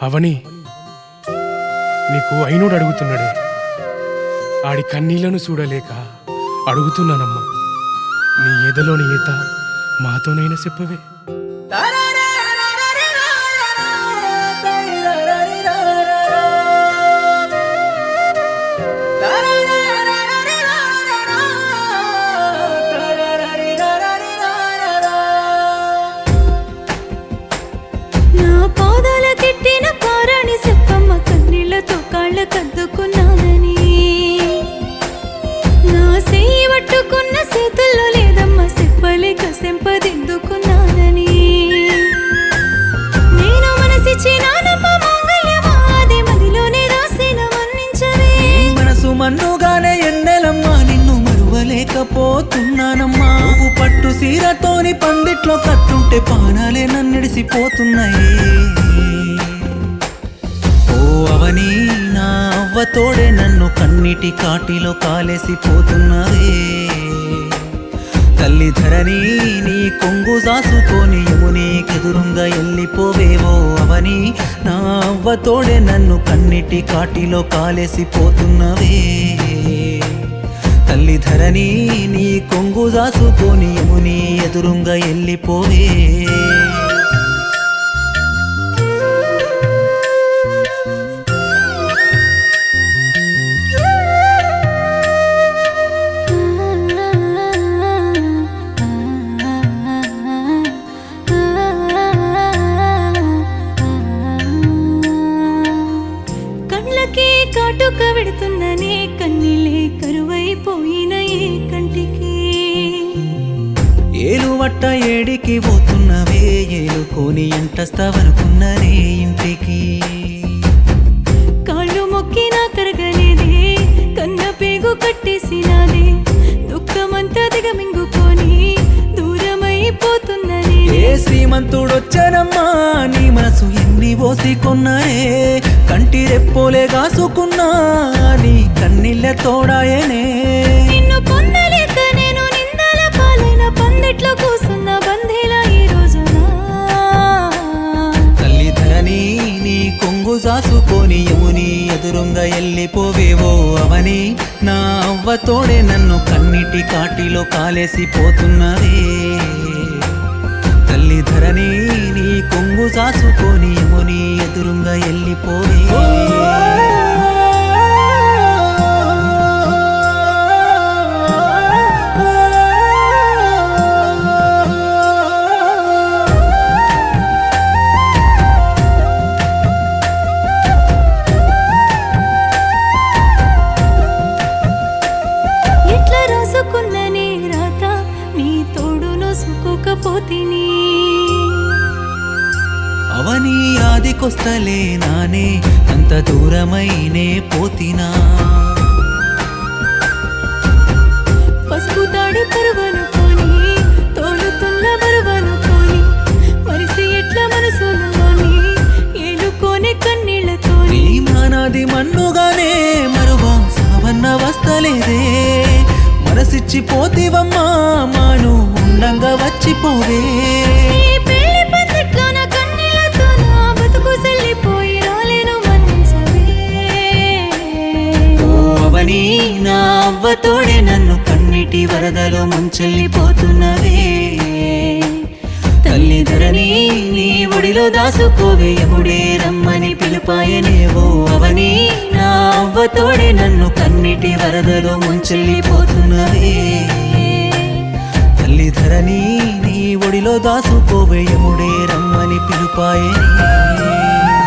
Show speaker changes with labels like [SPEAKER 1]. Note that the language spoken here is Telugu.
[SPEAKER 1] అవని నీకు అయినోడు అడుగుతున్నాడే ఆడి కన్నీళ్లను చూడలేక అడుగుతున్నానమ్మా నీ ఎదలోని ఈత మాతోనైనా చెప్పవే
[SPEAKER 2] నా పాదాల కెట్టిన పారాణి చెప్పమ్మ కన్నీళ్లతో కాళ్ళ కద్దుకున్నానని నా సేయి పట్టుకున్న చేతుల్లో లేదమ్మ చెప్పలేక సెంపదిద్దుకున్నానని నేను మనసిచ్చినానమ్మ మాంగళ్యమాది మదిలోనే రాసిన మన్నించవే
[SPEAKER 3] మనసు మన్నుగానే ఎన్నెలమ్మా నిన్ను మరువలేకపోతున్నానమ్మా నువ్వు పట్టు సీరతోని పందిట్లో కట్టుంటే పానాలే నన్నిడిసిపోతున్నాయి ఓ అవని నా అవ్వతోడే నన్ను కన్నిటి కాటిలో కాలేసిపోతున్నదే తల్లి ధరణి నీ కొంగు దాసుకొని యమునీకెదురుంగా ఎల్లిపోవేవో అవని నా అవ్వతోడే నన్ను కన్నిటి కాటిలో కాలేసిపోతున్నవే తల్లి ధరణి నీ కొంగు దాసుకొని యముని ఎదురుంగా ఎల్లిపోవే
[SPEAKER 2] కళ్ళకి కాటుక పెడుతుందనే కన్నీళ్ళే కరువైపోయిన ఏ కంటికి
[SPEAKER 3] ఏలు వట్ట ఏడికి పోతున్నవే ఏలుకొని ఎంటస్తావనుకున్ననే ఇంటికి
[SPEAKER 2] కాళ్ళు మొక్కినా కరగలేదే కన్న పేగు కట్టేసినాదే దుఃఖమంతా దిగమింగుకొని దూరమైపోతుందని
[SPEAKER 3] ఏ శ్రీమంతుడొచ్చానమ్మా నీ మనసు ఎన్ని పోసి కొన్నారే కంటి రెప్పోలే కాసుకున్నా నీ కన్నీళ్ళ తోడాయనే
[SPEAKER 2] నిన్ను పొందలేక నేను నిందల పాలైన పందిట్లో కూసున్న బంధీలా ఈ రోజున
[SPEAKER 3] తల్లి ధరణి నీ కొంగు సాసుకొని యముని ఎదురుంగా ఎల్లిపోవేవో అవని నా అవ్వతోడే నన్ను కన్నిటి కాటిలో కాలేసిపోతున్నవే తల్లి ధరణి నీ కొంగు సాసుకొని యముని ఎదురుంగా ఎల్లిపోవే
[SPEAKER 2] ఎట్లా రాసుకున్న నీ రాత నీ తోడు నోసుకోకపోతిని
[SPEAKER 3] అవని ఆదికొస్తలే నానే అంత దూరమైనే పోతినా
[SPEAKER 2] పసుపు తాడి పరువనుకొని తోలుతున్న బరువనుకొని మరిసి ఎట్లా మనసులోని ఏలుకోని కన్నీళ్లతోని
[SPEAKER 3] నీ మానాది మన్నుగానే మరువా సావన్న వస్తలేదే మనసిచ్చి పోతివమ్మా మాను ఉండంగా వచ్చిపోవే
[SPEAKER 2] ఈ పెళ్లి పందిట్లోన కన్నీళ్లతో నా బతుకు సెల్లిపోయి రాలేను మన్నించవే
[SPEAKER 3] ఓ అవని నా అవ్వతోడే నన్ను కన్నిటి వరదలో ముంచెల్లిపోతున్నవే తల్లి ధరణి నీ ఒడిలో దాసుకోవే ఎముడే రమ్మని పిలుపాయనేవో అవని నా అవ్వతోడే నన్ను కన్నిటి వరదలో ముంచెల్లిపోతున్నవే తల్లి ధరణి నీ ఒడిలో దాసుకోవే ఎముడే రమ్మని పిలుపాయనే